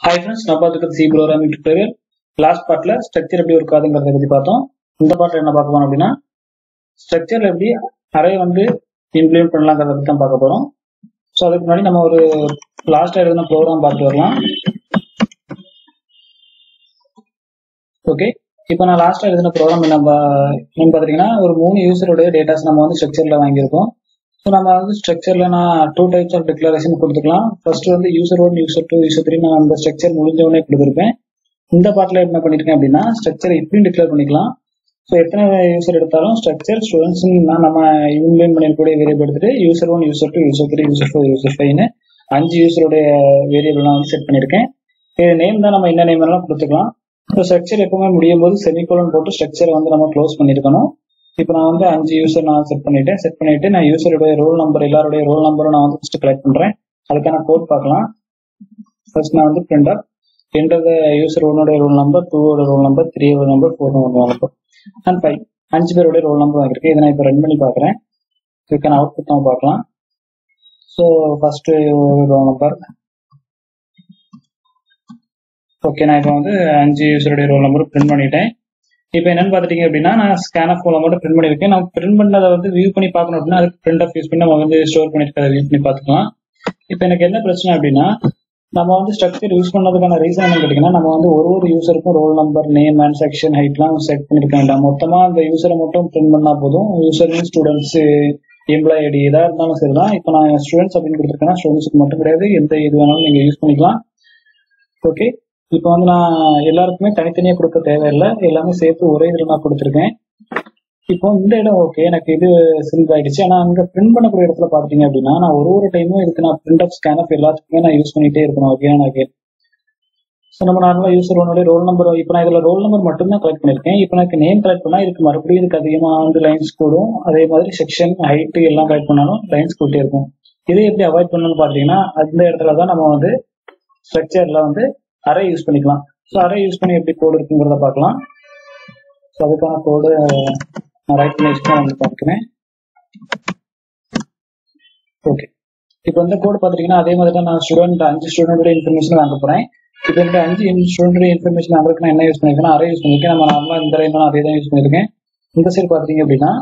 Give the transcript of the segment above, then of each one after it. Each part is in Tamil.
ஹாய் ஃப்ரெண்ட்ஸ் நான் பார்த்துக்கிறது சி ப்ரோக்ராமிங் டுட்டோரியல் லாஸ்ட் பார்ட்டில் ஸ்ட்ரக்சர் எப்படி ஒர்க் ஆகுதுங்கிறத பற்றி பார்த்தோம் இந்த பார்ட்டில் என்ன பார்க்க போறோம் அப்படின்னா ஸ்ட்ரக்சரில் எப்படி அரே வந்து இம்ப்ளிமெண்ட் பண்ணலாங்கிறத பற்றி தான் பார்க்க போகிறோம் ஸோ அதுக்கு முன்னாடி நம்ம ஒரு லாஸ்ட்டாக எழுதின ப்ரோக்ராம் பார்த்து வரலாம் ஓகே இப்போ நான் லாஸ்ட்டாக எழுதின ப்ரோக்ராம் என்ன பா- என்னன்னு பார்த்தீங்கன்னா ஒரு மூணு யூசருடைய டேட்டாஸ் நம்ம வந்து ஸ்ட்ரக்சரில் வாங்கியிருக்கோம் ஸோ நம்ம வந்து ஸ்ட்ரக்சரில் நான் டூ டைப்ஸ் ஆஃப் டிக்ளரேஷன் கொடுத்துக்கலாம் ஃபர்ஸ்ட் வந்து user one user two user three நான் அந்த ஸ்ட்ரக்சர் முடிஞ்ச உடனே கொடுத்துருப்பேன் இந்த பார்ட்டில் என்ன பண்ணியிருக்கேன் அப்படின்னா ஸ்ட்ரக்சர் இப்படியும் டிக்ளேர் பண்ணிக்கலாம் ஸோ எத்தனை யூசர் எடுத்தாலும் ஸ்ட்ரக்சர் ஸ்டூடெண்ட்ஸ் நம்ம இம்ப்ளிமெண்ட் பண்ணிருக்கக்கூடிய வேரியபிள் எடுத்துட்டு user one user two user three user four user ஃபைவ்னு அஞ்சு யூசருடைய வேரியபிள் நான் வந்து செட் பண்ணியிருக்கேன் இது நேம் தான் நம்ம என்ன நேம் வேணாலும் கொடுத்துக்கலாம் ஸோ ஸ்ட்ரக்சர் எப்பவுமே முடியும் போது செமிகோலன் போட்டு ஸ்ட்ரக்சரை வந்து நம்ம க்ளோஸ் பண்ணியிருக்கணும் இப்போ நான் வந்து அஞ்சு யூசர் நான் செட் பண்ணிட்டேன் செட் பண்ணிட்டு நான் யூசருடைய ரோல் நம்பர் எல்லாருடைய ரோல் நம்பரும் நான் வந்து ஃபஸ்ட்டு கலெக்ட் பண்றேன் அதுக்கான கோட் பார்க்கலாம் ஃபர்ஸ்ட் நான் வந்து print up enter the user ஒன்னோட ரோல் நம்பர் டூவோட ரோல் நம்பர் த்ரீயோட number four roll number and five அஞ்சு பேருடைய ரோல் நம்பர் வாங்கியிருக்கேன் இதை நான் இப்போ ரன் பண்ணி பார்க்குறேன் இதுக்கான அவுட்புட் நம்ம பார்க்கலாம் so first roll number okay நான் இப்போ வந்து அஞ்சு யூசருடைய ரோல் நம்பர் பிரிண்ட் பண்ணிட்டேன் இப்போ என்னன்னு பார்த்துட்டீங்க அப்படின்னா நான் ஸ்கேன் ஆஃப் மூலம் மட்டும் பிரிண்ட் பண்ணியிருக்கேன் நான் பிரிண்ட் பண்ணதை வந்து வியூ பண்ணி பார்க்கணும் அப்படின்னா அதுக்கு பிரிண்ட் ஆஃப் யூஸ் பண்ணி நம்ம வந்து ஸ்டோர் பண்ணியிருக்கதை வியூ பண்ணி பார்த்துக்கலாம் இப்போ எனக்கு என்ன பிரச்சனை அப்படின்னா நம்ம வந்து ஸ்ட்ரக்சர் யூஸ் பண்ணதுக்கான ரீசன் என்ன கேட்டிங்கன்னா நம்ம வந்து ஒரு ஒரு யூசருக்கும் roll number name and section ஹைட்லாம் செட் பண்ணியிருக்க வேண்டாம் மொத்தமாக அந்த யூசரை மட்டும் பிரிண்ட் பண்ணால் போதும் யூசர் ஸ்டூடெண்ட்ஸ் எம்ப்ளாய் ஐடி எதாக இருந்தாலும் சரிதான் இப்போ நான் ஸ்டூடெண்ட்ஸ் அப்படின்னு கொடுத்துருக்கேன்னா ஸ்டூடெண்ட்ஸுக்கு மட்டும் கிடையாது எந்த இது வேணாலும் நீங்கள் யூஸ் பண்ணிக்கலாம் ஓகே இப்போ வந்து நான் எல்லாருக்குமே தனித்தனியாக கொடுக்க தேவையில்லை எல்லாமே சேர்த்து ஒரே இதில் நான் கொடுத்துருக்கேன் இப்போ இந்த இடம் ஓகே எனக்கு இது சிம்பிள் ஆயிடுச்சு ஆனால் அங்கே பிரிண்ட் பண்ணக்கூடிய இடத்துல பார்த்தீங்க அப்படின்னா நான் ஒரு ஒரு டைமும் இதுக்கு நான் பிரிண்ட் அப் ஸ்கேன் அப் எல்லாத்துக்குமே நான் யூஸ் பண்ணிட்டே இருக்கணும் ஓகே எனக்கு ஸோ நம்ம நார்மலாக யூசர் ஒன்னோட ரோல் நம்பர் இப்போ நான் இதில் ரோல் நம்பர் மட்டும் தான் கலெக்ட் பண்ணியிருக்கேன் இப்போ எனக்கு நேம் கலெக்ட் பண்ணால் இதுக்கு மறுபடியும் இதுக்கு அதிகமாக வந்து லைன்ஸ் கூடும் அதே மாதிரி செக்ஷன் ஹைட்டு எல்லாம் கலெக்ட் பண்ணாலும் லைன்ஸ் கூட்டே இருக்கும் இதை எப்படி அவாய்ட் பண்ணணும்னு பார்த்தீங்கன்னா அந்த இடத்துல தான் நம்ம வந்து ஸ்ட்ரக்சரில் வந்து அரே யூஸ் பண்ணிக்கலாம் ஸோ அரே யூஸ் பண்ணி எப்படி கோடு இருக்குங்கிறத பார்க்கலாம் ஸோ அதுக்கான கோடு நான் ரைட் பண்ணி வச்சு வந்து பார்க்கிறேன் ஓகே இப்போ இந்த கோடு பார்த்துட்டீங்கன்னா அதே மாதிரி தான் நான் ஸ்டூடெண்ட் அஞ்சு ஸ்டூடெண்டோட இன்ஃபர்மேஷன் வாங்க போகிறேன் இப்போ இந்த அஞ்சு ஸ்டூடெண்டோட இன்ஃபர்மேஷன் வாங்குறதுக்கு நான் என்ன யூஸ் பண்ணியிருக்கேன் அரே யூஸ் பண்ணியிருக்கேன் நம்ம நார்மலாக இந்த லைன் நான் அதே தான் யூஸ் பண்ணியிருக்கேன் இந்த சைடு பார்த்தீங்க அப்படின்னா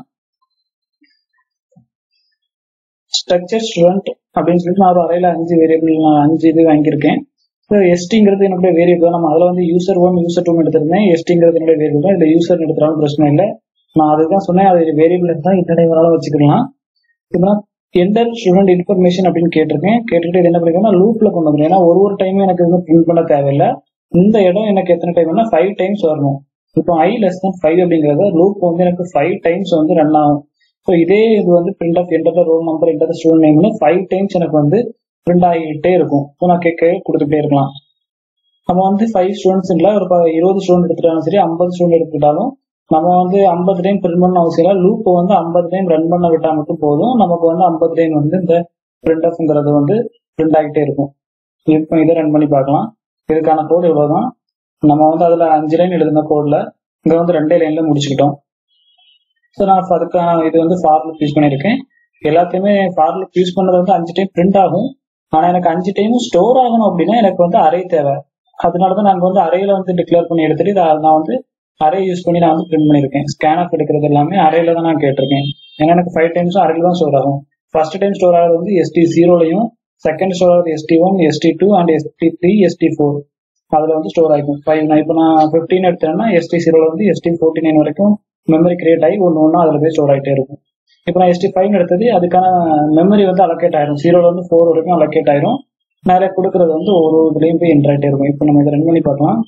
ஸ்ட்ரக்சர் ஸ்டூடெண்ட் அப்படின்னு சொல்லிட்டு நான் ஒரு அறையில அஞ்சு வேரியபிள் நான் அஞ்சு இது வாங்கியிருக்கேன் ஸோ எஸ்டிங்கிறது என்னுடைய வேரியபிள் தான் நம்ம அதில் வந்து யூசர் ஒன் யூசர் டூ எடுத்திருந்தேன் எஸ்டிங்கிறது என்னுடைய வேரியபிள் தான் இதில் யூசர் எடுத்துறாலும் பிரச்சனை இல்லை நான் அதுதான் சொன்னேன் அது வேரியபிள் தான் இந்த வேணாலும் வச்சுக்கலாம் இப்போ என்டர் ஸ்டூடெண்ட் இன்ஃபர்மேஷன் அப்படின்னு கேட்டிருக்கேன் கேட்டுட்டு இது என்ன பண்ணிருக்கேன்னா லூப்ல கொண்டு வந்துடும் ஏன்னா ஒரு ஒரு டைமும் எனக்கு வந்து பிரிண்ட் பண்ண தேவையில்லை இந்த இடம் எனக்கு எத்தனை டைம்னா ஃபைவ் டைம்ஸ் வரணும் இப்போ ஐ லெஸ் தான் ஃபைவ் அப்படிங்கிறத லூப் வந்து எனக்கு ஃபைவ் டைம்ஸ் வந்து ரன் ஆகும் ஸோ இதே இது வந்து print of enter roll number enter student நேம்னு ஃபைவ் டைம்ஸ் எனக்கு வந்து பிரிண்ட் ஆகிட்டே இருக்கும் ஸோ நான் கேட்க கொடுத்துட்டே இருக்கலாம் நம்ம வந்து ஃபைவ் ஸ்டூடெண்ட்ஸ் இல்லை ஒரு ப- இருபது ஸ்டூடெண்ட் எடுத்துட்டாலும் சரி ஐம்பது ஸ்டூடெண்ட் எடுத்துக்கிட்டாலும் நம்ம வந்து ஐம்பது டைம் பிரிண்ட் பண்ண அவசியம் இல்லை லூப் வந்து ஐம்பது டைம் ரன் பண்ண விட்டா மட்டும் போதும் நமக்கு வந்து ஐம்பது டைம் வந்து இந்த பிரிண்ட் ஆஃப்ங்கிறது வந்து பிரிண்ட் ஆகிட்டே இருக்கும் இப்போ இதை ரன் பண்ணி பார்க்கலாம் இதுக்கான கோடு இவ்வளவுதான் நம்ம வந்து அதுல அஞ்சு லைன் எழுதின கோட்ல இங்க வந்து ரெண்டே லைன்ல முடிச்சுக்கிட்டோம் ஸோ நான் இப்ப அதுக்கான இது வந்து ஃபார் லுக் யூஸ் பண்ணியிருக்கேன் எல்லாத்தையுமே ஃபார் லுக் யூஸ் பண்ணது வந்து அஞ்சு டைம் பிரிண்ட் ஆகும் ஆனா எனக்கு அஞ்சு டைம் ஸ்டோர் ஆகணும் அப்படின்னா எனக்கு வந்து அரே தேவை அதனால தான் நாங்கள் வந்து அறையில வந்து டிக்ளேர் பண்ணி எடுத்துட்டு இதை நான் வந்து அரே யூஸ் பண்ணி நான் வந்து பிரிண்ட் பண்ணியிருக்கேன் ஸ்கேன் ஆஃப் எடுக்கிறது எல்லாமே அறையில தான் நான் கேட்டிருக்கேன் ஏன்னா எனக்கு ஃபைவ் டைம்ஸும் அறையில தான் ஸ்டோர் ஆகும் ஃபர்ஸ்ட் டைம் ஸ்டோர் ஆகிறது வந்து எஸ்டி ஜீரோலையும் செகண்ட் ஸ்டோர் ஆகிறது ST one ST two and ST three ST four அதில் வந்து ஸ்டோர் ஆகிக்கும் ஃபைவ் நான் இப்போ நான் ஃபிஃப்டீன் எடுத்தேன்னா எஸ்டி ஜீரோல வந்து எஸ்டி ஃபோர்ட்டி நைன் வரைக்கும் மெமரி கிரியேட் ஆகி ஒன்று ஒன்று அதில் போய் ஸ்டோர் ஆகிட்டே இருக்கும் இப்போ நான் எஸ்டி ஃபைவ் எடுத்தது அதுக்கான மெமரி வந்து அலோகேட் ஆயிரும் ஜீரோல இருந்து ஃபோர் வரைக்கும் அலோகேட் ஆயிரும் நிறைய கொடுக்கறது வந்து ஒரு இதுலையும் போய் என்ட்ரு ஆகிட்டே இருக்கும் இப்போ நம்ம இதை ரன் பண்ணி பார்க்கலாம்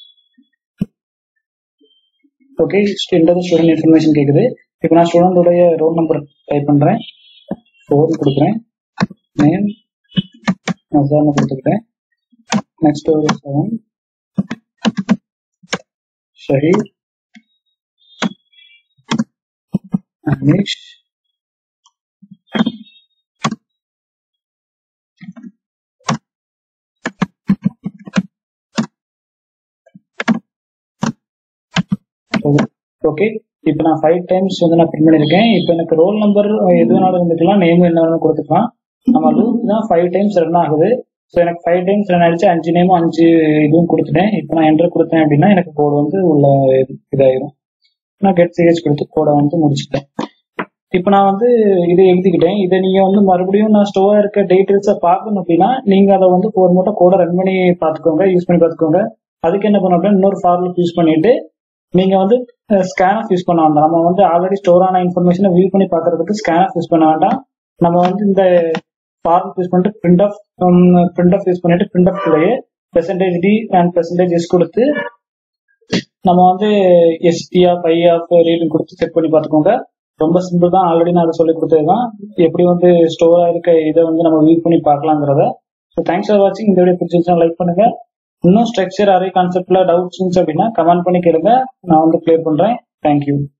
ஓகே இந்த ஸ்டூடெண்ட் இன்ஃபர்மேஷன் கேட்குது இப்போ நான் ஸ்டூடெண்டோடைய ரோல் நம்பர் டைப் பண்ணுறேன் ஃபோர் கொடுக்குறேன் நேம் நான் கொடுத்துக்கிட்டேன் நெக்ஸ்ட் ஒரு செவன் ஷஹீத் அனீஷ் ஓகே இப்போ நான் ஃபைவ் டைம்ஸ் வந்து நான் பிரிண்ட் பண்ணியிருக்கேன் இப்போ எனக்கு ரோல் நம்பர் எது வேணாலும் இருந்துக்கலாம் நேம் என்ன வேணாலும் கொடுத்துக்கலாம் நம்ம லூப் தான் ஃபைவ் டைம்ஸ் ரன் ஆகுது ஸோ எனக்கு ஃபைவ் டைம்ஸ் ரன் ஆயிடுச்சு அஞ்சு நேமும் அஞ்சு இதுவும் கொடுத்துட்டேன் இப்போ நான் என்டர் கொடுத்தேன் அப்படின்னா எனக்கு கோடு வந்து உள்ள இது- இதாயிரும் நான் கெட் சிஹெச் கொடுத்து கோடை வந்து முடிச்சுட்டேன் இப்போ நான் வந்து இதை எழுதிக்கிட்டேன் இதை நீங்க வந்து மறுபடியும் நான் ஸ்டோரா இருக்க டீட்டெயில்ஸை பார்க்கணும் அப்படின்னா நீங்க அதை வந்து ஒரு மூட்டை கோடை ரன் பண்ணி பார்த்துக்கோங்க யூஸ் பண்ணி பார்த்துக்கோங்க அதுக்கு என்ன பண்ணணும் அப்படின்னா இன்னொரு ஃபார்முலா யூஸ் பண்ணிட்டு நீங்க வந்து ஸ்கேன் யூஸ் பண்ண வேண்டாம் நம்ம வந்து ஆல்ரெடி ஸ்டோர் ஆன இன்ஃபர்மேஷனை வியூ பண்ணி பார்க்கறதுக்கு ஸ்கேன் யூஸ் பண்ண வேண்டாம் நம்ம வந்து இந்த ஃபார்ம் யூஸ் பண்ணிட்டு print of print of use பண்ணிட்டு பிரிண்ட் ஆஃப் குள்ளேயே percentage D and percentage S கொடுத்து நம்ம வந்து எஸ்டியா பை ஆஃப் ரீடிங் கொடுத்து செக் பண்ணி பார்த்துக்கோங்க ரொம்ப சிம்பிள் தான் ஆல்ரெடி நான் அதை சொல்லி கொடுத்தது தான் எப்படி வந்து ஸ்டோரா இருக்க இதை வந்து நம்ம வியூ பண்ணி பார்க்கலாங்கிறத ஸோ தேங்க்ஸ் ஃபார் வாட்சிங் இந்த வீடியோ பிடிச்சிருந்துச்சா லைக் பண்ணுங்க இன்னும் ஸ்ட்ரக்சர் அரே கான்செப்ட்ல டவுட்ஸ் இருந்துச்சு அப்படின்னா கமெண்ட் பண்ணி கேளுங்க நான் வந்து கிளியர் பண்றேன் தேங்க்யூ